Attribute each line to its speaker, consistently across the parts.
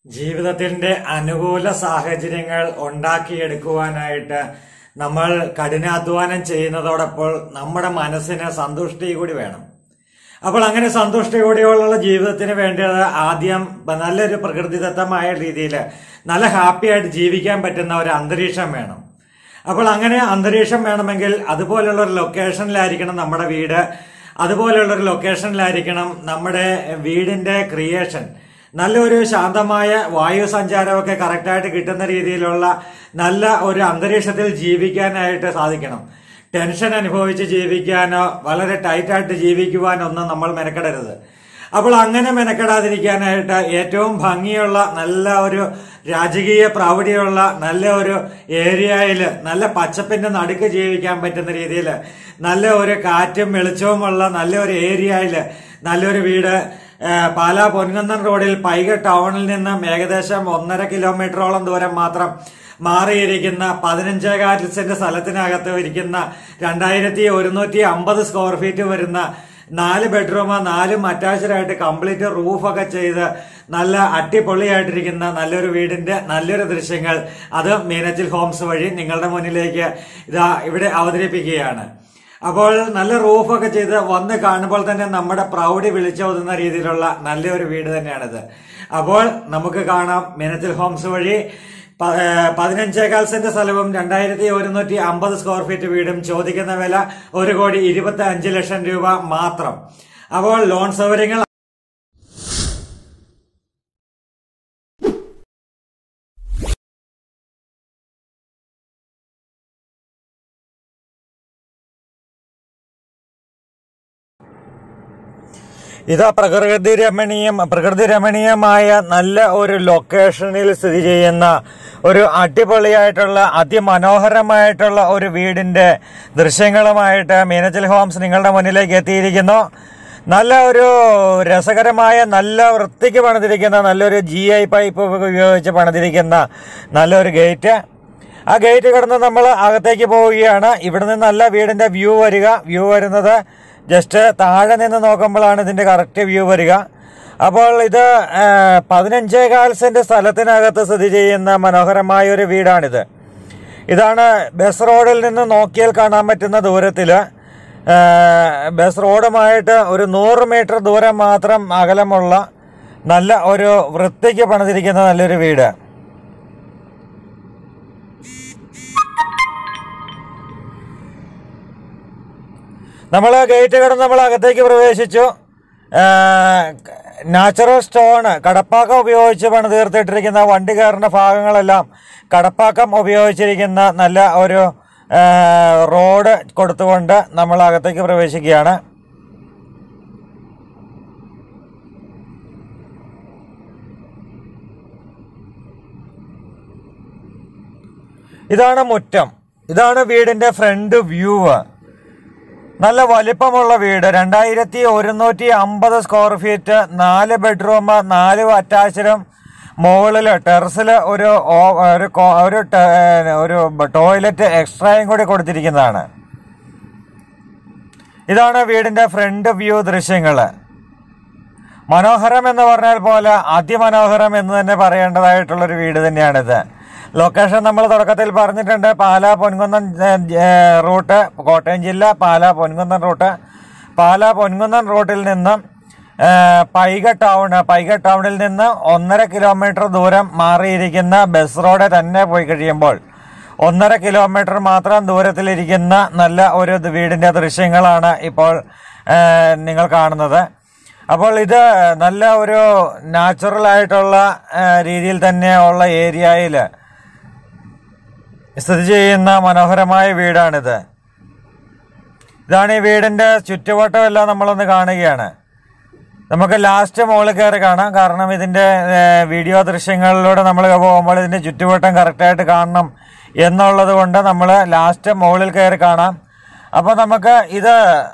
Speaker 1: ജീവിതത്തിന്റെ അനുകൂല സാഹചര്യങ്ങൾ ഉണ്ടാക്കിയെടുക്കുവാനായിട്ട് നമ്മൾ കഠിനാധ്വാനം ചെയ്യുന്നതോടൊപ്പം നമ്മുടെ മനസ്സിന് സന്തുഷ്ടി കൂടി വേണം അപ്പോൾ അങ്ങനെ സന്തുഷ്ടി കൂടിയുള്ള ജീവിതത്തിന് വേണ്ടത് ആദ്യം നല്ലൊരു പ്രകൃതിദത്തമായ രീതിയിൽ നല്ല ഹാപ്പി ആയിട്ട് ജീവിക്കാൻ പറ്റുന്ന ഒരു അന്തരീക്ഷം വേണം അപ്പോൾ അങ്ങനെ അന്തരീക്ഷം വേണമെങ്കിൽ അതുപോലുള്ള ഒരു ലൊക്കേഷനിലായിരിക്കണം നമ്മുടെ വീട് അതുപോലുള്ള ഒരു ലൊക്കേഷനിലായിരിക്കണം നമ്മുടെ വീടിന്റെ ക്രിയേഷൻ നല്ലൊരു ശാന്തമായ വായു സഞ്ചാരമൊക്കെ കറക്റ്റായിട്ട് കിട്ടുന്ന രീതിയിലുള്ള നല്ല ഒരു അന്തരീക്ഷത്തിൽ ജീവിക്കാനായിട്ട് സാധിക്കണം ടെൻഷൻ അനുഭവിച്ച് ജീവിക്കാനോ വളരെ ടൈറ്റായിട്ട് ജീവിക്കുവാനോ ഒന്നും നമ്മൾ മെനക്കെടരുത് അപ്പോൾ അങ്ങനെ മെനക്കെടാതിരിക്കാനായിട്ട് ഏറ്റവും ഭംഗിയുള്ള നല്ല ഒരു രാജകീയ പ്രൗഢിയുള്ള നല്ല ഒരു ഏരിയയിൽ നല്ല പച്ചപ്പിന്റെ നടുക്ക് ജീവിക്കാൻ പറ്റുന്ന രീതിയിൽ നല്ല ഒരു കാറ്റും വെളിച്ചവുമുള്ള നല്ല ഒരു ഏരിയയിൽ നല്ലൊരു വീട് ഏഹ്, പാലാ പൊൻകുന്നൻ റോഡിൽ പൈക ടൗണിൽ നിന്നും ഏകദേശം ഒന്നര കിലോമീറ്ററോളം ദൂരം മാത്രം മാറിയിരിക്കുന്ന പതിനഞ്ചേകാൽ സെന്റ് സ്ഥലത്തിനകത്ത് ഇരിക്കുന്ന രണ്ടായിരത്തി ഒരുന്നൂറ്റി അമ്പത് സ്ക്വയർ ഫീറ്റ് വരുന്ന നാല് ബെഡ്റൂം നാലും അറ്റാച്ച്ഡ് ആയിട്ട് കംപ്ലീറ്റ് റൂഫൊക്കെ ചെയ്ത് നല്ല അടിപൊളിയായിട്ടിരിക്കുന്ന നല്ലൊരു വീടിന്റെ നല്ലൊരു ദൃശ്യങ്ങൾ അത് മീനച്ചിൽ ഹോംസ് വഴി നിങ്ങളുടെ മുന്നിലേക്ക് ഇതാ ഇവിടെ അവതരിപ്പിക്കുകയാണ് അപ്പോൾ നല്ല റൂഫൊക്കെ ചെയ്ത് വന്ന് കാണുമ്പോൾ തന്നെ നമ്മുടെ പ്രൗഢി വിളിച്ചോതുന്ന രീതിയിലുള്ള നല്ലൊരു വീട് തന്നെയാണിത് അപ്പോൾ നമുക്ക് കാണാം മീനച്ചിൽ ഹോംസ് വഴി പ- ഏഹ് പതിനഞ്ചേകാൽ സെന്റ് സ്ഥലവും രണ്ടായിരത്തി ഒരുന്നൂറ്റി അമ്പത് സ്ക്വയർ ഫീറ്റ് വീടും ചോദിക്കുന്ന വില ഒരു കോടി ഇരുപത്തി അഞ്ച് ലക്ഷം രൂപ മാത്രം അപ്പോൾ ലോൺ സൗകര്യങ്ങൾ ഇതാ പ്രകൃതി രമണീയം പ്രകൃതി രമണീയമായ നല്ല ഒരു ലൊക്കേഷനിൽ സ്ഥിതി ചെയ്യുന്ന ഒരു അടിപൊളിയായിട്ടുള്ള അതിമനോഹരമായിട്ടുള്ള ഒരു വീടിന്റെ ദൃശ്യങ്ങളുമായിട്ട് മീനച്ചിൽ ഹോംസ് നിങ്ങളുടെ മുന്നിലേക്ക് എത്തിയിരിക്കുന്നു നല്ല ഒരു രസകരമായ നല്ല വൃത്തിക്ക് പണിതിരിക്കുന്ന നല്ലൊരു ജി ഐ പൈപ്പ് ഉപയോഗിച്ച് പണിതിരിക്കുന്ന നല്ലൊരു ഗേറ്റ് ആ ഗേറ്റ് കടന്ന് നമ്മൾ അകത്തേക്ക് പോവുകയാണ് ഇവിടെ നിന്നല്ല വീടിന്റെ വ്യൂ വരിക വ്യൂ വരുന്നത് ജസ്റ്റ് താഴെ നിന്ന് നോക്കുമ്പോഴാണ് ഇതിന്റെ കറക്റ്റ് വ്യൂ വരിക അപ്പോൾ ഇത് ആ, പതിനഞ്ചേകാൽ സെന്റ് സ്ഥലത്തിനകത്ത് സ്ഥിതി ചെയ്യുന്ന മനോഹരമായ ഒരു വീടാണിത് ഇതാണ് ബസ് റോഡിൽ നിന്ന് നോക്കിയാൽ കാണാൻ പറ്റുന്ന ദൂരത്തില് ആ, ബസ് റോഡുമായിട്ട് ഒരു നൂറ് മീറ്റർ ദൂരം മാത്രം അകലമുള്ള നല്ല ഒരു വൃത്തിക്ക് പണിതിരിക്കുന്ന നല്ലൊരു വീട് നമ്മൾ ഗേറ്റ് കടന്ന് നമ്മൾ അകത്തേക്ക് പ്രവേശിച്ചു നാച്ചുറൽ സ്റ്റോൺ കടപ്പാക്കം ഉപയോഗിച്ച് പണി തീർത്തിട്ടിരിക്കുന്ന വണ്ടി കയറുന്ന ഭാഗങ്ങളെല്ലാം കടപ്പാക്കം ഉപയോഗിച്ചിരിക്കുന്ന നല്ല ഒരു ആ, റോഡ് കൊടുത്തുകൊണ്ട് നമ്മൾ അകത്തേക്ക് പ്രവേശിക്കുകയാണ് ഇതാണ് മുറ്റം ഇതാണ് വീടിന്റെ ഫ്രണ്ട് വ്യൂ നല്ല വലിപ്പമുള്ള വീട് രണ്ടായിരത്തി ഒരുന്നൂറ്റി അമ്പത് സ്ക്വയർ ഫീറ്റ് നാല് ബെഡ്റൂം നാല് അറ്റാച്ച്ഡും മുകളിൽ ടെറസിൽ ഒരു ഓ- ഒരു കോ- ഒരു ട- ഒരു ടോയ്ലറ്റ് എക്സ്ട്രായും കൂടി കൊടുത്തിരിക്കുന്നതാണ് ഇതാണ് വീടിന്റെ ഫ്രണ്ട് വ്യൂ ദൃശ്യങ്ങൾ മനോഹരം എന്ന് പറഞ്ഞാൽ പോലെ അതിമനോഹരം എന്ന് തന്നെ പറയേണ്ടതായിട്ടുള്ള ഒരു വീട് തന്നെയാണിത് ലൊക്കേഷൻ നമ്മൾ തുടക്കത്തിൽ പറഞ്ഞിട്ടുണ്ട് പാലാ പൊൻകുന്നം ഏഹ്, ഏഹ്, റൂട്ട് കോട്ടയം ജില്ല പാലാ പൊൻകുന്നം റൂട്ട് പാലാ പൊൻകുന്നം റൂട്ടിൽ നിന്നും ഏഹ്, പൈക ടൗൺ പൈക ടൗണിൽ നിന്ന് ഒന്നര കിലോമീറ്റർ ദൂരം മാറിയിരിക്കുന്ന ബസ് റോഡ് തന്നെ പോയി കഴിയുമ്പോൾ ഒന്നര കിലോമീറ്റർ മാത്രം ദൂരത്തിലിരിക്കുന്ന നല്ല ഒരു ദ് വീടിന്റെ ദൃശ്യങ്ങളാണ് ഇപ്പോൾ ഏഹ്, നിങ്ങൾ കാണുന്നത് അപ്പോൾ ഇത് നല്ല ഒരു നാച്ചുറൽ ആയിട്ടുള്ള ഏഹ്, രീതിയിൽ തന്നെ ഉള്ള ഏരിയയിൽ സ്ഥിതി ചെയ്യുന്ന മനോഹരമായ വീടാണിത് ഇതാണ് ഈ വീടിന്റെ ചുറ്റുവട്ടമെല്ലാം നമ്മളൊന്ന് കാണുകയാണ് നമുക്ക് ലാസ്റ്റ് മുകളിൽ കയറി കാണാം കാരണം ഇതിന്റെ ഏഹ്, വീഡിയോ ദൃശ്യങ്ങളിലൂടെ നമ്മൾ പോകുമ്പോൾ ഇതിന്റെ ചുറ്റുവട്ടം കറക്റ്റായിട്ട് കാണണം എന്നുള്ളത് കൊണ്ട് നമ്മൾ ലാസ്റ്റ് മുകളിൽ കയറി കാണാം അപ്പോൾ നമുക്ക് ഇത്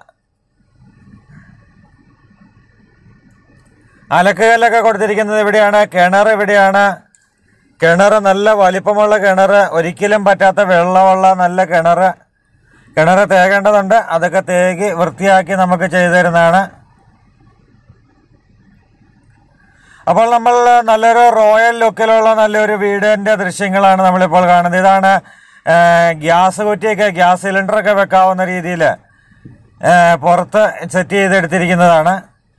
Speaker 1: അലക്കുകല്ലൊക്കെ കൊടുത്തിരിക്കുന്നത് ഇവിടെയാണ് കിണർ ഇവിടെയാണ് കിണർ നല്ല വലിപ്പമുള്ള കിണർ ഒരിക്കലും പറ്റാത്ത വെള്ളമുള്ള നല്ല കിണർ കിണർ തേകേണ്ടതുണ്ട് അതൊക്കെ തേകി വൃത്തിയാക്കി നമുക്ക് ചെയ്തു തരുന്നതാണ് അപ്പോൾ നമ്മൾ നല്ലൊരു റോയൽ ലുക്കിലുള്ള നല്ലൊരു വീടിന്റെ ദൃശ്യങ്ങളാണ് നമ്മളിപ്പോൾ കാണുന്നത് ഇതാണ് ആ, ഗ്യാസ് കുറ്റിയൊക്കെ ഗ്യാസ് സിലിണ്ടറൊക്കെ വെക്കാവുന്ന രീതിയിൽ പുറത്ത് സെറ്റ് ചെയ്തെടുത്തിരിക്കുന്നതാണ്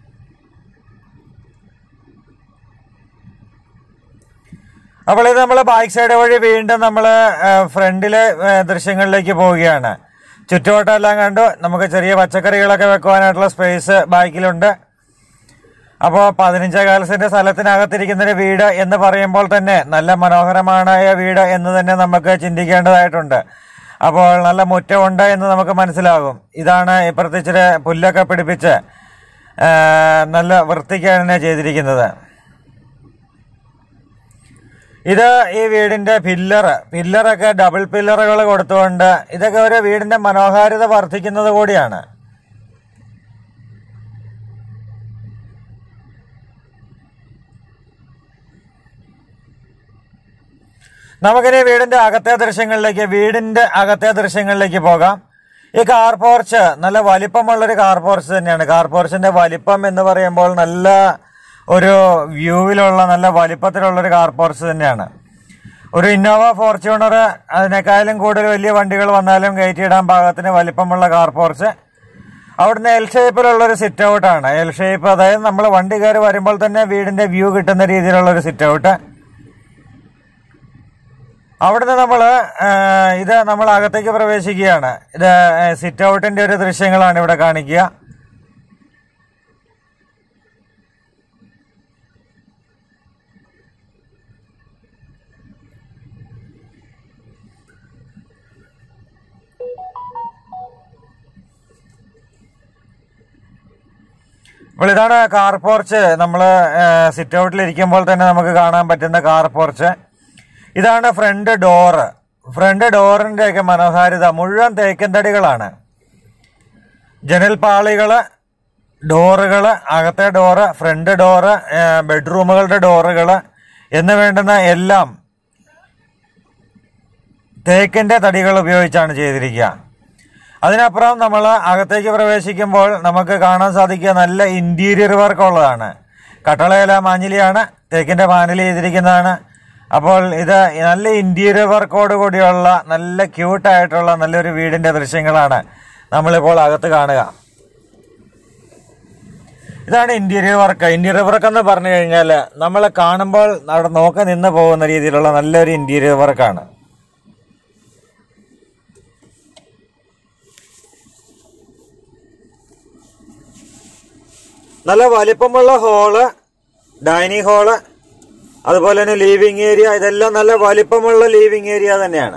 Speaker 1: അപ്പോൾ ഇത് നമ്മൾ ബാക്ക് സൈഡ് വഴി വീണ്ടും നമ്മൾ ഫ്രണ്ടിലെ ആ, ദൃശ്യങ്ങളിലേക്ക് പോവുകയാണ് ചുറ്റുവട്ടമെല്ലാം കണ്ടു നമുക്ക് ചെറിയ പച്ചക്കറികളൊക്കെ വെക്കുവാനായിട്ടുള്ള സ്പേസ് ബാക്കിലുണ്ട് അപ്പോൾ പതിനഞ്ചേകാൽ സെന്റ് സ്ഥലത്തിനകത്തിരിക്കുന്ന ഒരു വീട് എന്ന് പറയുമ്പോൾ തന്നെ നല്ല മനോഹരമായ വീട് എന്ന് തന്നെ നമുക്ക് ചിന്തിക്കേണ്ടതായിട്ടുണ്ട് അപ്പോൾ നല്ല മുറ്റമുണ്ട് എന്ന് നമുക്ക് മനസ്സിലാകും ഇതാണ് ഇപ്പുറത്ത് ഇച്ചിരി പുല്ലൊക്കെ പിടിപ്പിച്ച് ആ, നല്ല വൃത്തിക്കാണ് ചെയ്തിരിക്കുന്നത് ഇത് ഈ വീടിന്റെ പില്ലർ പില്ലറൊക്കെ ഡബിൾ പില്ലറുകൾ കൊടുത്തുകൊണ്ട് ഇതൊക്കെ ഒരു വീടിന്റെ മനോഹാരിത വർദ്ധിക്കുന്നത് കൂടിയാണ് നമുക്കിനി വീടിന്റെ അകത്തെ ദൃശ്യങ്ങളിലേക്ക് വീടിന്റെ അകത്തെ ദൃശ്യങ്ങളിലേക്ക് പോകാം ഈ കാർ പോർച്ച് നല്ല വലിപ്പമുള്ളൊരു കാർ പോർച്ച് തന്നെയാണ് കാർ പോർച്ചിന്റെ വലിപ്പം എന്ന് പറയുമ്പോൾ നല്ല ഒരു വ്യൂവിലുള്ള നല്ല വലിപ്പത്തിലുള്ളൊരു കാർ പോർച്ച് തന്നെയാണ് ഒരു ഇന്നോവ ഫോർച്യൂണർ അതിനേക്കാളും കൂടുതൽ വലിയ വണ്ടികൾ വന്നാലും കയറ്റിയിടാൻ പാകത്തിന് വലിപ്പമുള്ള കാർ പോർച്ച് അവിടുന്ന് എൽ ഷേപ്പിലുള്ള ഒരു സിറ്റ് ഔട്ടാണ് എൽ ഷേപ്പ് അതായത് നമ്മൾ വണ്ടി കയറി വരുമ്പോൾ തന്നെ വീടിന്റെ വ്യൂ കിട്ടുന്ന രീതിയിലുള്ള ഒരു സിറ്റ് ഔട്ട് അവിടുന്ന് നമ്മൾ ഇത് നമ്മൾ അകത്തേക്ക് പ്രവേശിക്കുകയാണ് ഇത് സിറ്റ് ഔട്ടിന്റെ ഒരു ദൃശ്യങ്ങളാണ് ഇവിടെ കാണിക്കുക അപ്പോൾ ഇതാണ് കാർ പോർച്ച് നമ്മൾ സിറ്റ് ഔട്ടിൽ ഇരിക്കുമ്പോൾ തന്നെ നമുക്ക് കാണാൻ പറ്റുന്ന കാർ പോർച്ച് ഇതാണ് ഫ്രണ്ട് ഡോറ് ഫ്രണ്ട് ഡോറിന്റെ ഒക്കെ മനോഹാരിത മുഴുവൻ തേക്കൻ തടികളാണ് ജനൽപാളികള് ഡോറുകൾ അകത്തെ ഡോറ് ഫ്രണ്ട് ഡോറ് ബെഡ്റൂമുകളുടെ ഡോറുകൾ എന്ന് വേണ്ടുന്ന എല്ലാം തേക്കിന്റെ തടികൾ ഉപയോഗിച്ചാണ് ചെയ്തിരിക്കുക അതിനപ്പുറം നമ്മൾ അകത്തേക്ക് പ്രവേശിക്കുമ്പോൾ നമുക്ക് കാണാൻ സാധിക്കുക നല്ല ഇന്റീരിയർ വർക്ക് ഉള്ളതാണ് കട്ടളയില മാഞ്ഞിലിയാണ് തേക്കിന്റെ പാനൽ ചെയ്തിരിക്കുന്നതാണ് അപ്പോൾ ഇത് നല്ല ഇന്റീരിയർ വർക്കോട് കൂടിയുള്ള നല്ല ക്യൂട്ടായിട്ടുള്ള നല്ലൊരു വീടിന്റെ ദൃശ്യങ്ങളാണ് നമ്മളിപ്പോൾ അകത്ത് കാണുക ഇതാണ് ഇന്റീരിയർ വർക്ക് ഇന്റീരിയർ വർക്ക് എന്ന് പറഞ്ഞു കഴിഞ്ഞാൽ നമ്മൾ കാണുമ്പോൾ അവിടെ നോക്കി നിന്ന് പോകുന്ന രീതിയിലുള്ള നല്ലൊരു ഇന്റീരിയർ വർക്കാണ് നല്ല വലിപ്പമുള്ള ഹോള് ഡൈനിങ് ഹോള് അതുപോലെ തന്നെ ലീവിംഗ് ഏരിയ ഇതെല്ലാം നല്ല വലിപ്പമുള്ള ലീവിംഗ് ഏരിയ തന്നെയാണ്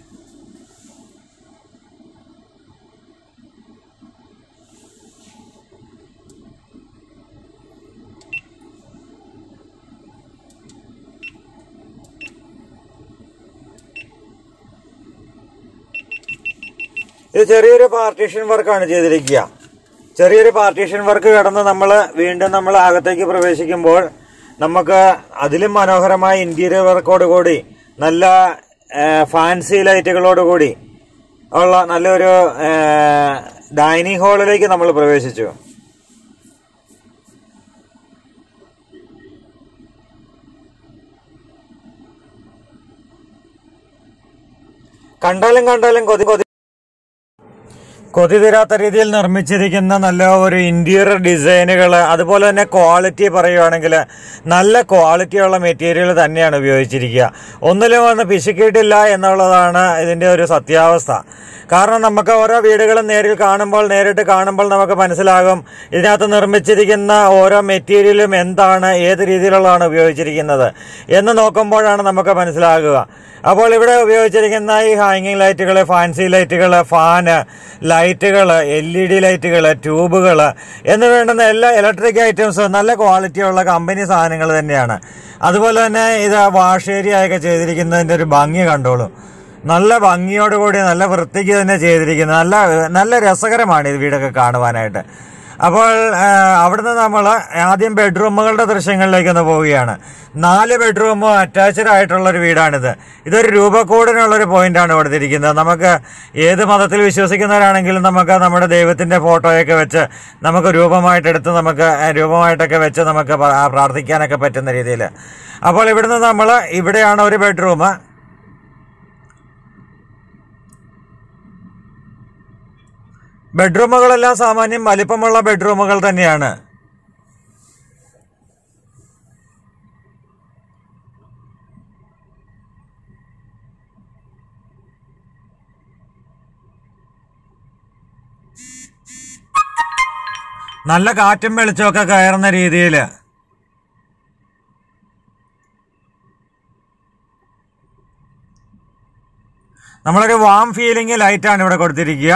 Speaker 1: ഇത് ചെറിയൊരു പാർട്ടീഷൻ വർക്കാണ് ചെയ്തിരിക്കുക ചെറിയൊരു പാർട്ടീഷൻ വർക്ക് കടന്ന് നമ്മൾ വീണ്ടും നമ്മൾ അകത്തേക്ക് പ്രവേശിക്കുമ്പോൾ നമുക്ക് അതിലും മനോഹരമായ ഇന്റീരിയർ വർക്കോട് കൂടി നല്ല ഫാൻസി ലൈറ്റുകളോട് കൂടി ഉള്ള നല്ലൊരു ഡൈനിങ് ഹാളിലേക്ക് നമ്മൾ പ്രവേശിച്ചു കണ്ടാലും കണ്ടാലും കൊതി കൊതി കൊതി തീരാത്ത രീതിയിൽ നിർമ്മിച്ചിരിക്കുന്ന നല്ല ഒരു ഇന്റീരിയർ ഡിസൈനുകൾ അതുപോലെ തന്നെ ക്വാളിറ്റി പറയുവാണെങ്കിൽ നല്ല ക്വാളിറ്റിയുള്ള മെറ്റീരിയൽ തന്നെയാണ് ഉപയോഗിച്ചിരിക്കുക ഒന്നിലും ഒന്ന് പിശുക്കിയിട്ടില്ല എന്നുള്ളതാണ് ഇതിന്റെ ഒരു സത്യാവസ്ഥ കാരണം നമുക്ക് ഓരോ വീടുകളും നേരിൽ കാണുമ്പോൾ നേരിട്ട് കാണുമ്പോൾ നമുക്ക് മനസ്സിലാകും ഇതിനകത്ത് നിർമ്മിച്ചിരിക്കുന്ന ഓരോ മെറ്റീരിയലും എന്താണ് ഏത് രീതിയിലുള്ളതാണ് ഉപയോഗിച്ചിരിക്കുന്നത് എന്ന് നോക്കുമ്പോഴാണ് നമുക്ക് മനസ്സിലാകുക അപ്പോൾ ഇവിടെ ഉപയോഗിച്ചിരിക്കുന്ന ഈ ഹാങ്ങിങ് ലൈറ്റുകൾ ഫാൻസി ലൈറ്റുകൾ ഫാന് ലൈറ്റുകൾ എൽ ഇ ഡി ലൈറ്റുകൾ ട്യൂബുകൾ എന്ന് വേണ്ടുന്ന എല്ലാ ഇലക്ട്രിക് ഐറ്റംസും നല്ല ക്വാളിറ്റിയുള്ള കമ്പനി സാധനങ്ങൾ തന്നെയാണ് അതുപോലെ തന്നെ ഇത് വാഷ് ഏരിയ ഒക്കെ ചെയ്തിരിക്കുന്നതിന്റെ ഒരു ഭംഗി കണ്ടോളൂ നല്ല ഭംഗിയോടുകൂടി നല്ല വൃത്തിക്ക് തന്നെ ചെയ്തിരിക്കുന്നത് നല്ല നല്ല രസകരമാണ് ഇത് വീടൊക്കെ കാണുവാനായിട്ട് അപ്പോൾ ആ, അവിടുന്ന് നമ്മൾ ആദ്യം ബെഡ്റൂമുകളുടെ ദൃശ്യങ്ങളിലേക്ക് ഒന്ന് പോവുകയാണ് നാല് ബെഡ്റൂമും അറ്റാച്ച്ഡ് ആയിട്ടുള്ള ഒരു വീടാണിത് ഇതൊരു രൂപക്കൂടിനുള്ളൊരു പോയിന്റാണ് കൊടുത്തിരിക്കുന്നത് നമുക്ക് ഏത് മതത്തിൽ വിശ്വസിക്കുന്നവരാണെങ്കിലും നമുക്ക് നമ്മുടെ ദൈവത്തിന്റെ ഫോട്ടോയൊക്കെ വെച്ച് നമുക്ക് രൂപമായിട്ടെടുത്ത് നമുക്ക് ആ, രൂപമായിട്ടൊക്കെ വെച്ച് നമുക്ക് പ- ആ, പ്രാർത്ഥിക്കാനൊക്കെ പറ്റുന്ന രീതിയിൽ അപ്പോൾ ഇവിടുന്ന് നമ്മൾ ഇവിടെയാണ് ഒരു ബെഡ്റൂം ബെഡ്റൂമുകളെല്ലാം സാമാന്യം വലിപ്പമുള്ള ബെഡ്റൂമുകൾ തന്നെയാണ് നല്ല കാറ്റും വെളിച്ചമൊക്കെ കയറുന്ന രീതിയിൽ നമ്മളൊരു വാം ഫീലിംഗ് ലൈറ്റാണ് ഇവിടെ കൊടുത്തിരിക്കുക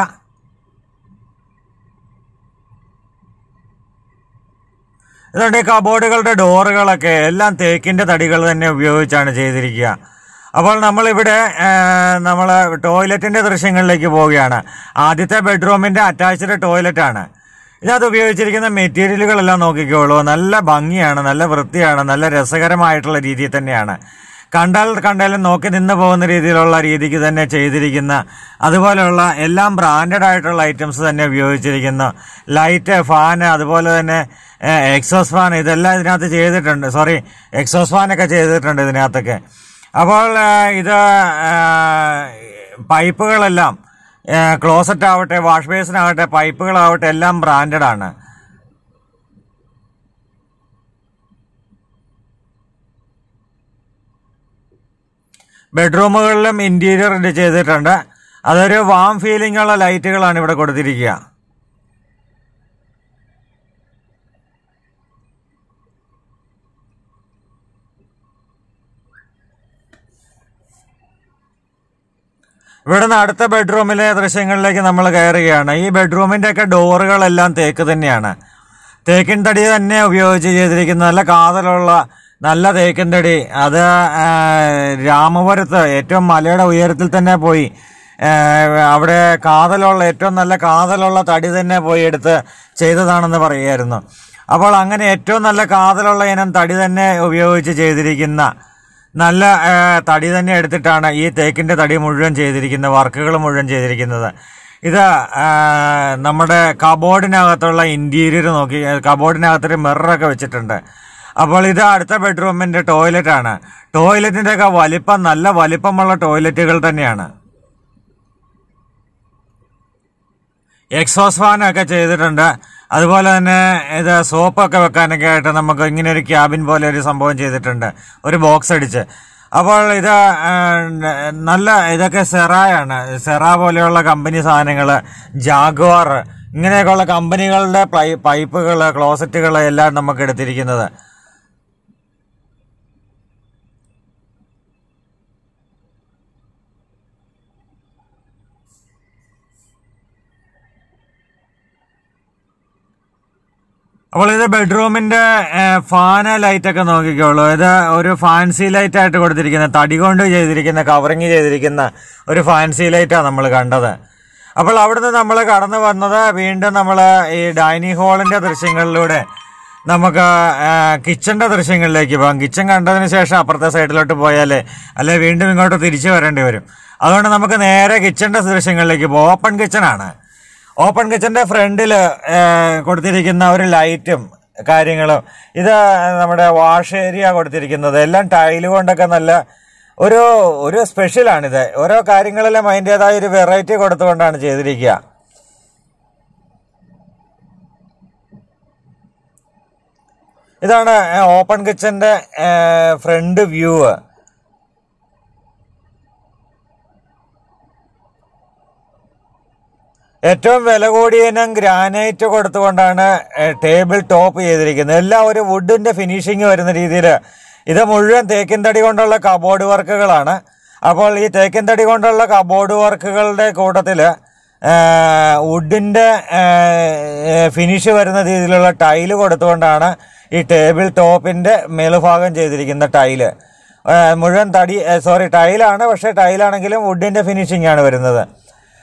Speaker 1: ഇതുകൊണ്ട് ഈ കബോർഡുകളുടെ ഡോറുകളൊക്കെ എല്ലാം തേക്കിന്റെ തടികൾ തന്നെ ഉപയോഗിച്ചാണ് ചെയ്തിരിക്കുക അപ്പോൾ നമ്മളിവിടെ നമ്മൾ ടോയ്ലറ്റിന്റെ ദൃശ്യങ്ങളിലേക്ക് പോവുകയാണ് ആദ്യത്തെ ബെഡ്റൂമിന്റെ അറ്റാച്ച്ഡ് ടോയ്ലറ്റ് ആണ് ഇതിനകത്ത് ഉപയോഗിച്ചിരിക്കുന്ന മെറ്റീരിയലുകളെല്ലാം നോക്കിക്കോളൂ നല്ല ഭംഗിയാണ് നല്ല വൃത്തിയാണ് നല്ല രസകരമായിട്ടുള്ള രീതിയിൽ തന്നെയാണ് കണ്ടാൽ കണ്ടാലും നോക്കി നിന്ന് പോകുന്ന രീതിയിലുള്ള രീതിക്ക് തന്നെ ചെയ്തിരിക്കുന്ന അതുപോലെയുള്ള എല്ലാം ബ്രാൻഡഡ് ആയിട്ടുള്ള ഐറ്റംസ് തന്നെ ഉപയോഗിച്ചിരിക്കുന്നു ലൈറ്റ് ഫാന് അതുപോലെ തന്നെ എക്സോസ് ഫാൻ ഇതെല്ലാം ഇതിനകത്ത് ചെയ്തിട്ടുണ്ട് സോറി എക്സോസ് ഫാനൊക്കെ ചെയ്തിട്ടുണ്ട് ഇതിനകത്തൊക്കെ അപ്പോൾ ആ, ഇത് ആ, പൈപ്പുകളെല്ലാം ക്ലോസറ്റ് ആവട്ടെ വാഷ് ബേസിനാവട്ടെ പൈപ്പുകളാവട്ടെ എല്ലാം ബ്രാൻഡഡ് ആണ് ബെഡ്റൂമുകളിലും ഇന്റീരിയർ ഇത് ചെയ്തിട്ടുണ്ട് അതൊരു വാം ഫീലിംഗ് ഉള്ള ലൈറ്റുകളാണ് ഇവിടെ കൊടുത്തിരിക്കുക ഇവിടുന്ന് അടുത്ത ബെഡ്റൂമിലെ ദൃശ്യങ്ങളിലേക്ക് നമ്മൾ കയറുകയാണ് ഈ ബെഡ്റൂമിന്റെ ഒക്കെ ഡോറുകളെല്ലാം തേക്ക് തന്നെയാണ് തേക്കിൻ തടി തന്നെ ഉപയോഗിച്ച് ചെയ്തിരിക്കുന്ന നല്ല കാതലുള്ള നല്ല തേക്കിൻ തടി അത് ആ, രാമപുരത്ത് ഏറ്റവും മലയുടെ ഉയരത്തിൽ തന്നെ പോയി ആ, അവിടെ കാതലുള്ള ഏറ്റവും നല്ല കാതലുള്ള തടി തന്നെ പോയി എടുത്ത് ചെയ്തതാണെന്ന് പറയുമായിരുന്നു അപ്പോൾ അങ്ങനെ ഏറ്റവും നല്ല കാതലുള്ള ഇനം തടി തന്നെ ഉപയോഗിച്ച് ചെയ്തിരിക്കുന്ന നല്ല ആ, തടി തന്നെ എടുത്തിട്ടാണ് ഈ തേക്കിന്റെ തടി മുഴുവൻ ചെയ്തിരിക്കുന്നത് വർക്കുകൾ മുഴുവൻ ചെയ്തിരിക്കുന്നത് ഇത് ആ, നമ്മുടെ കബോർഡിനകത്തുള്ള ഇന്റീരിയർ നോക്കി കബോർഡിനകത്തൊരു മിററൊക്കെ വെച്ചിട്ടുണ്ട് അപ്പോൾ ഇത് അടുത്ത ബെഡ്റൂമിന്റെ ടോയ്ലറ്റ് ആണ് ടോയ്ലറ്റിന്റെ ഒക്കെ വലിപ്പം നല്ല വലിപ്പമുള്ള ടോയ്ലറ്റുകൾ തന്നെയാണ് എക്സോസ് ഫാനൊക്കെ ചെയ്തിട്ടുണ്ട് അതുപോലെ തന്നെ ഇത് സോപ്പൊക്കെ വെക്കാനൊക്കെ ആയിട്ട് നമുക്ക് ഇങ്ങനെ ഒരു ക്യാബിൻ പോലെ ഒരു സംഭവം ചെയ്തിട്ടുണ്ട് ഒരു ബോക്സ് അടിച്ച് അപ്പോൾ ഇത് ആ, നല്ല ഇതൊക്കെ സെറായാണ് സെറ പോലെയുള്ള കമ്പനി സാധനങ്ങൾ ജാഗ്വാർ ഇങ്ങനെയൊക്കെയുള്ള കമ്പനികളുടെ പൈപ്പുകൾ ക്ലോസറ്റുകൾ എല്ലാം നമുക്ക് എടുത്തിരിക്കുന്നത് അപ്പോൾ ഇത് ബെഡ്റൂമിന്റെ ഫാന് ലൈറ്റ് ഒക്കെ നോക്കിക്കോളൂ ഇത് ഒരു ഫാൻസി ലൈറ്റ് ആയിട്ട് കൊടുത്തിരിക്കുന്ന തടി കൊണ്ട് ചെയ്തിരിക്കുന്ന കവറിങ് ചെയ്തിരിക്കുന്ന ഒരു ഫാൻസി ലൈറ്റാണ് നമ്മൾ കണ്ടത് അപ്പോൾ അവിടുന്ന് നമ്മൾ കടന്നു വന്നത് വീണ്ടും നമ്മൾ ഈ ഡൈനിങ് ഹാളിന്റെ ദൃശ്യങ്ങളിലൂടെ നമുക്ക് കിച്ചന്റെ ദൃശ്യങ്ങളിലേക്ക് പോകാം കിച്ചൺ കണ്ടതിന് ശേഷം അപ്പുറത്തെ സൈഡിലോട്ട് പോയാലേ അല്ലെ വീണ്ടും ഇങ്ങോട്ട് തിരിച്ചു വരേണ്ടി വരും അതുകൊണ്ട് നമുക്ക് നേരെ കിച്ചന്റെ ദൃശ്യങ്ങളിലേക്ക് പോകാം ഓപ്പൺ കിച്ചൺ ആണ് ഓപ്പൺ കിച്ചന്റെ ഫ്രണ്ടിൽ കൊടുത്തിരിക്കുന്ന ഒരു ലൈറ്റും കാര്യങ്ങളും ഇത് നമ്മുടെ വാഷ് ഏരിയ കൊടുത്തിരിക്കുന്നത് എല്ലാം ടൈല് കൊണ്ടൊക്കെ നല്ല ഒരു ഒരു സ്പെഷ്യലാണിത് ഓരോ കാര്യങ്ങളിലും അതിൻ്റെതായ ഒരു വെറൈറ്റി കൊടുത്തുകൊണ്ടാണ് ചെയ്തിരിക്കുക ഇതാണ് ഓപ്പൺ കിച്ചന്റെ ഫ്രണ്ട് വ്യൂ ഏറ്റവും വില കൂടിയ ഇനം ഗ്രാനൈറ്റ് കൊടുത്തുകൊണ്ടാണ് ഏഹ്, ടേബിൾ ടോപ്പ് ചെയ്തിരിക്കുന്നത് എല്ലാം ഒരു വുഡിന്റെ ഫിനിഷിങ് വരുന്ന രീതിയിൽ ഇത് മുഴുവൻ തേക്കിൻ തടി കൊണ്ടുള്ള കബോർഡ് വർക്കുകളാണ് അപ്പോൾ ഈ തേക്കിൻ തടി കൊണ്ടുള്ള കബോർഡ് വർക്കുകളുടെ കൂട്ടത്തിൽ വുഡിന്റെ ഫിനിഷ് വരുന്ന രീതിയിലുള്ള ടൈല് കൊടുത്തുകൊണ്ടാണ് ഈ ടേബിൾ ടോപ്പിന്റെ മേലുഭാഗം ചെയ്തിരിക്കുന്ന ടൈല് ഏഹ്, മുഴുവൻ തടി സോറി ടൈലാണ് പക്ഷേ ടൈലാണെങ്കിലും വുഡിന്റെ ഫിനിഷിംഗ് ആണ് വരുന്നത്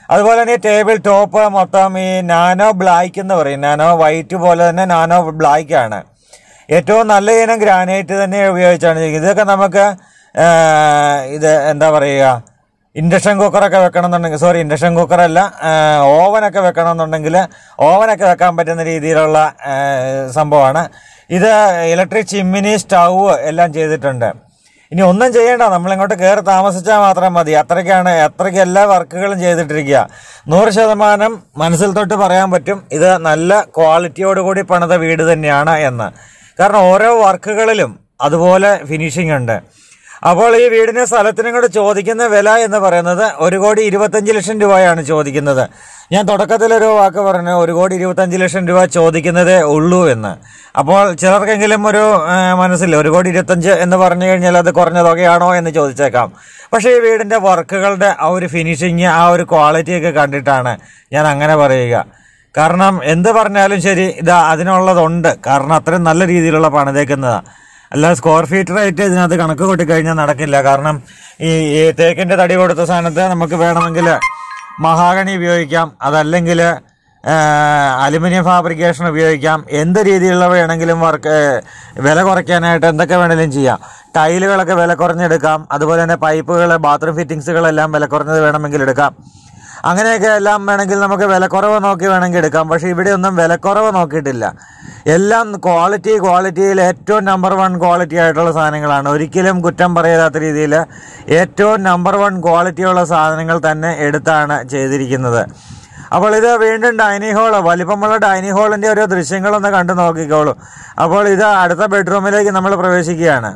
Speaker 1: അതുപോലെ തന്നെ ഈ ടേബിൾ ടോപ്പ് മൊത്തം ഈ നാനോ ബ്ലാക്ക് എന്ന് പറയും നാനോ വൈറ്റ് പോലെ തന്നെ നാനോ ബ്ലാക്ക് ആണ് ഏറ്റവും നല്ല ഇനം ഗ്രാനൈറ്റ് തന്നെ ഉപയോഗിച്ചാണ് ചെയ്യുന്നത് ഇതൊക്കെ നമുക്ക് ആ, ഇത് എന്താ പറയുക ഇൻഡക്ഷൻ കുക്കറൊക്കെ വെക്കണമെന്നുണ്ടെങ്കിൽ സോറി ഇൻഡക്ഷൻ കുക്കറല്ല ഓവനൊക്കെ വെക്കണമെന്നുണ്ടെങ്കിൽ ഓവനൊക്കെ വെക്കാൻ പറ്റുന്ന രീതിയിലുള്ള ആ, സംഭവമാണ് ഇത് ഇലക്ട്രിക് ചിമ്മിനി സ്റ്റൗ എല്ലാം ചെയ്തിട്ടുണ്ട് ഇനി ഒന്നും ചെയ്യേണ്ട നമ്മളിങ്ങോട്ട് കയറി താമസിച്ചാൽ മാത്രം മതി അത്രയ്ക്കാണ് അത്രയ്ക്ക് എല്ലാ വർക്കുകളും ചെയ്തിട്ടിരിക്കുക നൂറ് ശതമാനം മനസ്സിൽ തൊട്ട് പറയാൻ പറ്റും ഇത് നല്ല ക്വാളിറ്റിയോടുകൂടി പണിത വീട് തന്നെയാണ് എന്ന് കാരണം ഓരോ വർക്കുകളിലും അതുപോലെ ഫിനിഷിംഗ് ഉണ്ട് അപ്പോൾ ഈ വീടിന് സ്ഥലത്തിനും കൂടെ ചോദിക്കുന്ന വില എന്ന് പറയുന്നത് ഒരു കോടി ഇരുപത്തഞ്ച് ലക്ഷം രൂപയാണ് ചോദിക്കുന്നത് ഞാൻ തുടക്കത്തിലൊരു വാക്ക് പറഞ്ഞു ഒരു കോടി ഇരുപത്തഞ്ച് ലക്ഷം രൂപ ചോദിക്കുന്നതേ ഉള്ളൂ എന്ന് അപ്പോൾ ചിലർക്കെങ്കിലും ഒരു ആ, മനസ്സിൽ ഒരു കോടി ഇരുപത്തഞ്ച് എന്ന് പറഞ്ഞു കഴിഞ്ഞാൽ അത് കുറഞ്ഞ തുകയാണോ എന്ന് ചോദിച്ചേക്കാം പക്ഷേ ഈ വീടിൻ്റെ വർക്കുകളുടെ ആ ഒരു ഫിനിഷിങ് ആ ഒരു ക്വാളിറ്റിയൊക്കെ കണ്ടിട്ടാണ് ഞാൻ അങ്ങനെ പറയുക കാരണം എന്ത് പറഞ്ഞാലും ശരി ഇത് അതിനുള്ളതുണ്ട് കാരണം അത്രയും നല്ല രീതിയിലുള്ള പണിതേക്കുന്നതാണ് അല്ല സ്ക്വയർ ഫീറ്റ് റേറ്റ് ഇതിനകത്ത് കണക്ക് കൂട്ടിക്കഴിഞ്ഞാൽ നടക്കില്ല കാരണം ഈ ഈ തേക്കിൻ്റെ തടി കൊടുത്ത സാധനത്ത് നമുക്ക് വേണമെങ്കിൽ മഹാഗണി ഉപയോഗിക്കാം അതല്ലെങ്കിൽ അലുമിനിയം ഫാബ്രിക്കേഷൻ ഉപയോഗിക്കാം എന്ത് രീതിയിലുള്ള വേണമെങ്കിലും വർക്ക് വില കുറയ്ക്കാനായിട്ട് എന്തൊക്കെ വേണമെങ്കിലും ചെയ്യാം ടൈലുകളൊക്കെ വില കുറഞ്ഞെടുക്കാം അതുപോലെ തന്നെ പൈപ്പുകൾ ബാത്റൂം ഫിറ്റിങ്സുകളെല്ലാം വില കുറഞ്ഞത് വേണമെങ്കിൽ എടുക്കാം അങ്ങനെയൊക്കെ എല്ലാം വേണമെങ്കിൽ നമുക്ക് വിലക്കുറവ് നോക്കി വേണമെങ്കിൽ എടുക്കാം പക്ഷേ ഇവിടെ ഒന്നും വിലക്കുറവ് നോക്കിയിട്ടില്ല എല്ലാം ക്വാളിറ്റി ക്വാളിറ്റിയിൽ ഏറ്റവും നമ്പർ വൺ ക്വാളിറ്റി ആയിട്ടുള്ള സാധനങ്ങളാണ് ഒരിക്കലും കുറ്റം പറയാത്ത രീതിയിൽ ഏറ്റവും നമ്പർ വൺ ക്വാളിറ്റിയുള്ള സാധനങ്ങൾ തന്നെ എടുത്താണ് ചെയ്തിരിക്കുന്നത് അപ്പോൾ ഇത് വീണ്ടും ഡൈനിങ് ഹാള് വലിപ്പമുള്ള ഡൈനിങ് ഹാളിൻ്റെ ഓരോ ദൃശ്യങ്ങളൊന്ന് കണ്ടു നോക്കിക്കോളൂ അപ്പോൾ ഇത് അടുത്ത ബെഡ്റൂമിലേക്ക് നമ്മൾ പ്രവേശിക്കുകയാണ്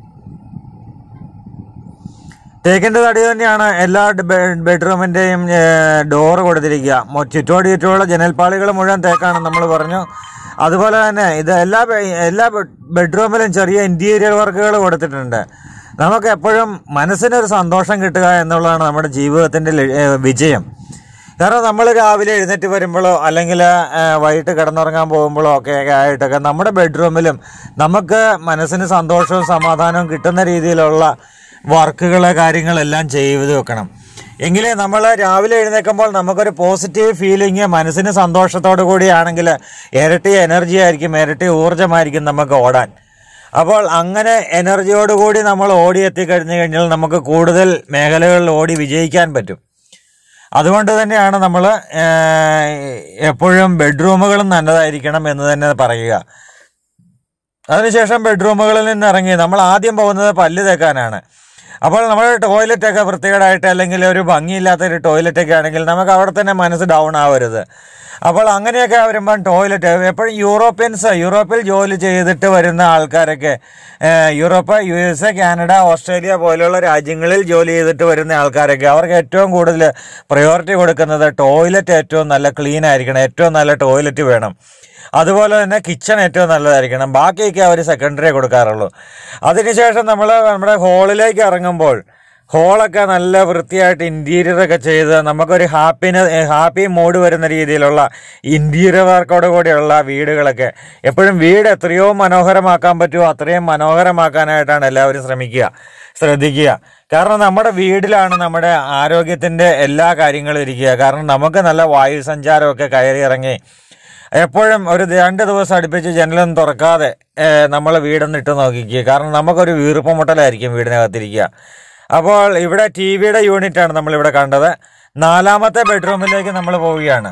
Speaker 1: തേക്കിൻ്റെ തടി തന്നെയാണ് എല്ലാ ബെ- ബെഡ്റൂമിൻ്റെയും ഡോറ് കൊടുത്തിരിക്കുക മൊ- ചുറ്റോട് ചുറ്റുമുള്ള ജനൽപ്പാളികൾ മുഴുവൻ തേക്കാണ് നമ്മൾ പറഞ്ഞു അതുപോലെ തന്നെ ഇത് എല്ലാ ബെ- എല്ലാ ബെ- ബെഡ്റൂമിലും ചെറിയ ഇൻറ്റീരിയർ വർക്കുകൾ കൊടുത്തിട്ടുണ്ട് നമുക്ക് എപ്പോഴും മനസ്സിനൊരു സന്തോഷം കിട്ടുക എന്നുള്ളതാണ് നമ്മുടെ ജീവിതത്തിൻ്റെ ല- ഏ, വിജയം കാരണം നമ്മൾ രാവിലെ എഴുന്നേറ്റ് വരുമ്പോഴോ അല്ലെങ്കിൽ വൈകിട്ട് കിടന്നുറങ്ങാൻ പോകുമ്പോഴോ ഒക്കെ ആയിട്ടൊക്കെ നമ്മുടെ ബെഡ്റൂമിലും നമുക്ക് മനസ്സിന് സന്തോഷവും സമാധാനവും കിട്ടുന്ന രീതിയിലുള്ള വർക്കുകൾ കാര്യങ്ങളെല്ലാം ചെയ്ത് വെക്കണം എങ്കിലേ നമ്മൾ രാവിലെ എഴുന്നേൽക്കുമ്പോൾ നമുക്കൊരു പോസിറ്റീവ് ഫീലിംഗ് മനസ്സിന് സന്തോഷത്തോടു കൂടിയാണെങ്കിൽ ഇരട്ടി എനർജി ആയിരിക്കും ഇരട്ടി ഊർജ്ജമായിരിക്കും നമുക്ക് ഓടാൻ അപ്പോൾ അങ്ങനെ എനർജിയോടുകൂടി നമ്മൾ ഓടി എത്തിക്കഴിഞ്ഞു കഴിഞ്ഞാൽ നമുക്ക് കൂടുതൽ മേഖലകളിൽ ഓടി വിജയിക്കാൻ പറ്റും അതുകൊണ്ട് തന്നെയാണ് നമ്മൾ എപ്പോഴും ബെഡ്റൂമുകളും നല്ലതായിരിക്കണം എന്ന് തന്നെ പറയുക അതിനുശേഷം ബെഡ്റൂമുകളിൽ നിന്ന് ഇറങ്ങി നമ്മൾ ആദ്യം പോകുന്നത് പല്ല് തേക്കാനാണ് അപ്പോൾ നമ്മൾ ടോയ്ലറ്റൊക്കെ വൃത്തികേടായിട്ട് അല്ലെങ്കിൽ ഒരു ഭംഗിയില്ലാത്ത ഒരു ടോയ്ലറ്റൊക്കെ ആണെങ്കിൽ നമുക്ക് അവിടെ തന്നെ മനസ്സ് ഡൗൺ ആവരുത് അപ്പോൾ അങ്ങനെയൊക്കെ വരുമ്പം ടോയ്ലറ്റ് എപ്പോഴും യൂറോപ്യൻസ് യൂറോപ്പിൽ ജോലി ചെയ്തിട്ട് വരുന്ന ആൾക്കാരൊക്കെ ഏഹ്, Europe U S A Canada Australia പോലെയുള്ള രാജ്യങ്ങളിൽ ജോലി ചെയ്തിട്ട് വരുന്ന ആൾക്കാരൊക്കെ അവർക്ക് ഏറ്റവും കൂടുതൽ പ്രയോറിറ്റി കൊടുക്കുന്നത് ടോയ്ലറ്റ് ഏറ്റവും നല്ല ക്ലീൻ ആയിരിക്കണം ഏറ്റവും നല്ല ടോയ്ലറ്റ് വേണം അതുപോലെ തന്നെ കിച്ചൺ ഏറ്റവും നല്ലതായിരിക്കണം ബാക്കിയൊക്കെ അവർ സെക്കൻഡറി കൊടുക്കാറുള്ളൂ അതിനുശേഷം നമ്മൾ നമ്മുടെ ഹോളിലേക്ക് ഇറങ്ങുമ്പോൾ ഹോളൊക്കെ നല്ല വൃത്തിയായിട്ട് ഇൻറ്റീരിയറൊക്കെ ചെയ്ത് നമുക്കൊരു ഹാപ്പിന് ഹാപ്പി മൂഡ് വരുന്ന രീതിയിലുള്ള ഇൻറ്റീരിയർ വർക്കോട് കൂടിയുള്ള വീടുകളൊക്കെ എപ്പോഴും വീട് എത്രയോ മനോഹരമാക്കാൻ പറ്റുമോ അത്രയും മനോഹരമാക്കാനായിട്ടാണ് എല്ലാവരും ശ്രമിക്കുക ശ്രദ്ധിക്കുക കാരണം നമ്മുടെ വീടിലാണ് നമ്മുടെ ആരോഗ്യത്തിൻ്റെ എല്ലാ കാര്യങ്ങളും ഇരിക്കുക കാരണം നമുക്ക് നല്ല വായു സഞ്ചാരമൊക്കെ കയറി ഇറങ്ങി എപ്പോഴും ഒരു രണ്ട് ദിവസം അടുപ്പിച്ച് ജനലൊന്നും തുറക്കാതെ നമ്മൾ വീടൊന്ന് ഇട്ട് നോക്കിക്കുക കാരണം നമുക്കൊരു വീർപ്പുമുട്ടലായിരിക്കും വീടിനകത്തിരിക്കുക അപ്പോൾ ഇവിടെ ടി വിയുടെ യൂണിറ്റാണ് നമ്മളിവിടെ കണ്ടത് നാലാമത്തെ ബെഡ്റൂമിലേക്ക് നമ്മൾ പോവുകയാണ്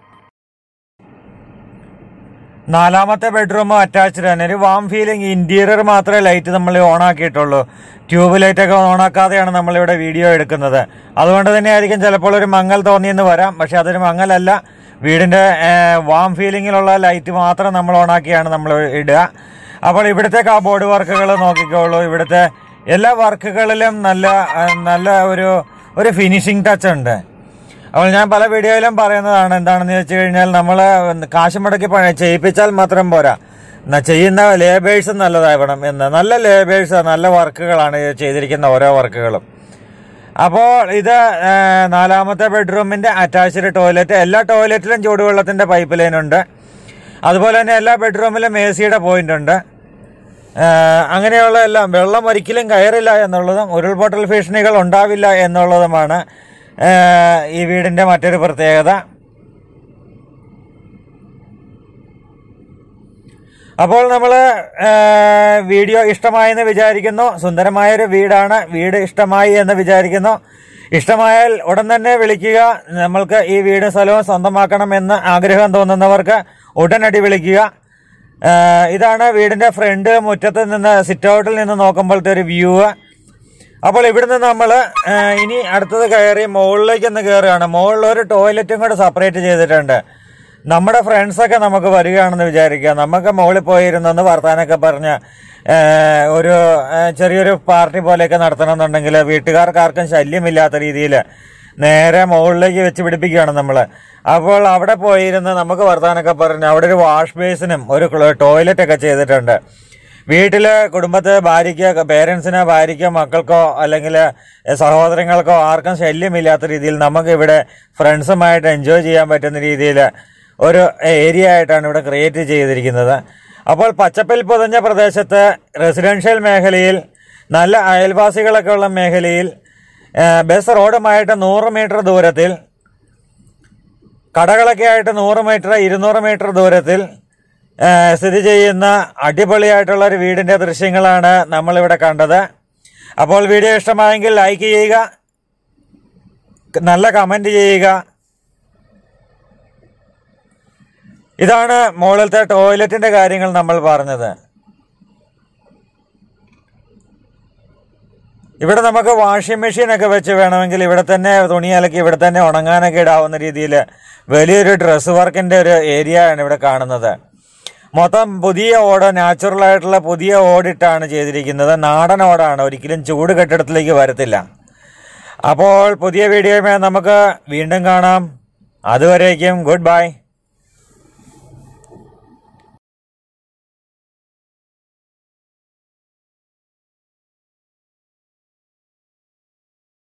Speaker 1: നാലാമത്തെ ബെഡ്റൂം അറ്റാച്ച്ഡ് ആണ് ഒരു വാം ഫീലിംഗ് ഇന്റീരിയർ മാത്രമേ ലൈറ്റ് നമ്മൾ ഓൺ ആക്കിയിട്ടുള്ളൂ ട്യൂബ് ലൈറ്റ് ഒക്കെ ഓൺ ആക്കാതെയാണ് നമ്മളിവിടെ വീഡിയോ എടുക്കുന്നത് അതുകൊണ്ട് തന്നെ ആയിരിക്കും ചിലപ്പോൾ ഒരു മങ്ങൽ തോന്നിയെന്ന് വരാം പക്ഷെ അതൊരു മങ്ങലല്ല വീടിന്റെ വാം ഫീലിങ്ങിലുള്ള ലൈറ്റ് മാത്രം നമ്മൾ ഓൺ ആക്കിയാണ് നമ്മൾ ഇടുക അപ്പോൾ ഇവിടുത്തെ കബോർഡ് വർക്കുകൾ നോക്കിക്കോളൂ ഇവിടുത്തെ എല്ലാ വർക്കുകളിലും നല്ല ആ, നല്ല ഒരു ഒരു ഫിനിഷിംഗ് ടച്ച് ഉണ്ട് അപ്പോൾ ഞാൻ പല വീഡിയോയിലും പറയുന്നതാണ് എന്താണെന്ന് വെച്ച് കഴിഞ്ഞാൽ നമ്മൾ കാശ് മുടക്കി പണി ചെയ്യിപ്പിച്ചാൽ മാത്രം പോരാ ന- ചെയ്യുന്ന ലേബേഴ്സ് നല്ലതാവണം എന്ന് നല്ല ലേബേഴ്സ് നല്ല വർക്കുകളാണ് ഈ ചെയ്തിരിക്കുന്ന ഓരോ വർക്കുകളും അപ്പോൾ ഇത് ആ, നാലാമത്തെ ബെഡ്റൂമിന്റെ അറ്റാച്ച്ഡ് ടോയ്ലറ്റ് എല്ലാ ടോയ്ലറ്റിലും ചൂടുവെള്ളത്തിന്റെ പൈപ്പ് ലൈൻ ഉണ്ട് അതുപോലെ തന്നെ എല്ലാ ബെഡ്റൂമിലും എ സിയുടെ പോയിന്റ് ഉണ്ട് ആ, അങ്ങനെയുള്ള എല്ലാം വെള്ളം ഒരിക്കലും കയറില്ല എന്നുള്ളതും ഉരുൾപൊട്ടൽ ഭീഷണികൾ ഉണ്ടാവില്ല എന്നുള്ളതുമാണ് ഏഹ്, ഈ വീടിൻ്റെ മറ്റൊരു പ്രത്യേകത അപ്പോൾ നമ്മൾ വീഡിയോ ഇഷ്ടമായെന്ന് വിചാരിക്കുന്നു സുന്ദരമായൊരു വീടാണ് വീട് ഇഷ്ടമായി എന്ന് വിചാരിക്കുന്നു ഇഷ്ടമായാൽ ഉടൻ തന്നെ വിളിക്കുക നമ്മൾക്ക് ഈ വീട് സ്ഥലവും സ്വന്തമാക്കണമെന്ന് ആഗ്രഹം തോന്നുന്നവർക്ക് ഉടനടി വിളിക്കുക ഏഹ്, ഇതാണ് വീടിന്റെ ഫ്രണ്ട് മുറ്റത്ത് നിന്ന് സിറ്റ് ഔട്ടിൽ നിന്ന് നോക്കുമ്പോഴത്തെ ഒരു വ്യൂ അപ്പോൾ ഇവിടുന്ന് നമ്മൾ ഇനി അടുത്തത് കയറി മുകളിലേക്ക് ഒന്ന് കയറുകയാണ് മുകളിൽ ഒരു ടോയ്ലറ്റും കൂടെ സെപ്പറേറ്റ് ചെയ്തിട്ടുണ്ട് നമ്മുടെ ഫ്രണ്ട്സൊക്കെ നമുക്ക് വരികയാണെന്ന് വിചാരിക്കുക നമുക്ക് മുകളിൽ പോയിരുന്നൊന്ന് വർത്താനൊക്കെ പറഞ്ഞ് ഏഹ്, ഒരു ഏഹ്, ചെറിയൊരു പാർട്ടി പോലെയൊക്കെ നടത്തണമെന്നുണ്ടെങ്കിൽ വീട്ടുകാർക്ക് ആർക്കും ശല്യമില്ലാത്ത രീതിയിൽ നേരെ മുകളിലേക്ക് വെച്ച് പിടിപ്പിക്കുകയാണ് നമ്മൾ അപ്പോൾ അവിടെ പോയിരുന്ന് നമുക്ക് വർത്താനൊക്കെ പറഞ്ഞ് അവിടെ ഒരു വാഷ് ബേസിനും ഒരു ടോയ്ലറ്റ് ഒക്കെ ചെയ്തിട്ടുണ്ട് വീട്ടില് കുടുംബത്ത് ഭാര്യയ്ക്ക് പേരൻസിനോ ഭാര്യയ്ക്കോ മക്കൾക്കോ അല്ലെങ്കിൽ സഹോദരങ്ങൾക്കോ ആർക്കും ശല്യമില്ലാത്ത രീതിയിൽ നമുക്ക് ഇവിടെ ഫ്രണ്ട്സുമായിട്ട് എൻജോയ് ചെയ്യാൻ പറ്റുന്ന രീതിയിൽ ഒരു ഏരിയ ആയിട്ടാണ് ഇവിടെ ക്രിയേറ്റ് ചെയ്തിരിക്കുന്നത് അപ്പോൾ പച്ചപ്പിൽ പൊതിഞ്ഞ പ്രദേശത്ത് റെസിഡൻഷ്യൽ മേഖലയിൽ നല്ല അയൽവാസികളൊക്കെ ഉള്ള മേഖലയിൽ ആ, ബസ് റോഡുമായിട്ട് നൂറ് മീറ്റർ ദൂരത്തിൽ കടകളൊക്കെ ആയിട്ട് നൂറ് മീറ്റർ ഇരുന്നൂറ് മീറ്റർ ദൂരത്തിൽ ആ, സ്ഥിതി ചെയ്യുന്ന അടിപൊളിയായിട്ടുള്ള ഒരു വീടിന്റെ ദൃശ്യങ്ങളാണ് നമ്മളിവിടെ കണ്ടത് അപ്പോൾ വീഡിയോ ഇഷ്ടമായെങ്കിൽ ലൈക്ക് ചെയ്യുക നല്ല കമന്റ് ചെയ്യുക ഇതാണ് മുകളിലത്തെ ടോയ്ലറ്റിന്റെ കാര്യങ്ങൾ നമ്മൾ പറഞ്ഞത് ഇവിടെ നമുക്ക് വാഷിംഗ് മെഷീൻ ഒക്കെ വെച്ച് വേണമെങ്കിൽ ഇവിടെ തന്നെ തുണി അലക്കി ഇവിടെ തന്നെ ഉണങ്ങാനൊക്കെ ഇടാവുന്ന രീതിയിൽ വലിയൊരു ഡ്രസ് വർക്കിന്റെ ഒരു ഏരിയ ആണ് ഇവിടെ കാണുന്നത് മൊത്തം പുതിയ ഓട് നാച്ചുറൽ ആയിട്ടുള്ള പുതിയ ഓടിട്ടാണ് ചെയ്തിരിക്കുന്നത് നാടൻ ഓടാണ് ഒരിക്കലും ചൂട് കെട്ടിടത്തിലേക്ക് വരത്തില്ല അപ്പോൾ പുതിയ വീഡിയോയുമായി നമുക്ക് വീണ്ടും കാണാം അതുവരേക്കും ഗുഡ് ബൈ